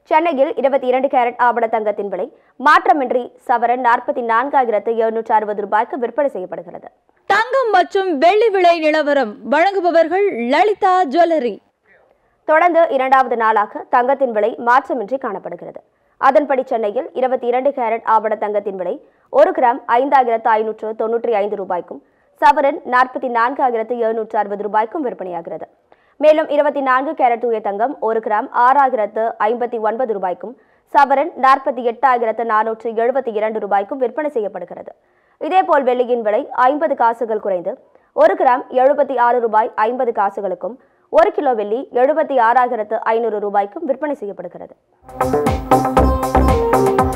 சென்னையில் இருபத்தி இரண்டு கேரட் ஆபண தங்கத்தின் விலை மாற்றமின்றி சவரன் நாற்பத்தி நான்காயிரத்து எழுநூற்று அறுபது ரூபாய்க்கு விற்பனை செய்யப்படுகிறது தங்கம் மற்றும் வெள்ளி விலை நிலவரம் வழங்குபவர்கள் லலிதா ஜுவல்லரி தொடர்ந்து இரண்டாவது நாளாக தங்கத்தின் விலை மாற்றமின்றி காணப்படுகிறது அதன்படி சென்னையில் இருபத்தி இரண்டு கேரட் ஆபண தங்கத்தின் விலை ஒரு கிராம் ஐந்தாயிரத்து ஐநூற்று தொன்னூற்றி ஐந்து ரூபாய்க்கும் சவரன் நாற்பத்தி நான்காயிரத்து எழுநூற்று அறுபது ரூபாய்க்கும் விற்பனையாகிறது மேலும் இருபத்தி நான்கு கேரட் தூய தங்கம் ஒரு கிராம் ஆறாயிரத்து ஐம்பத்தி ஒன்பது ரூபாய்க்கும் சவரன் நாற்பத்தி எட்டாயிரத்து நானூற்று எழுபத்தி இரண்டு ரூபாய்க்கும் விற்பனை செய்யப்படுகிறது இதேபோல் வெள்ளியின் விலை ஐம்பது காசுகள் குறைந்து ஒரு கிராம் எழுபத்தி ஆறு ரூபாய் ஐம்பது காசுகளுக்கும் ஒரு கிலோ வெள்ளி எழுபத்தி ஆறாயிரத்து ஐநூறு ரூபாய்க்கும் விற்பனை செய்யப்படுகிறது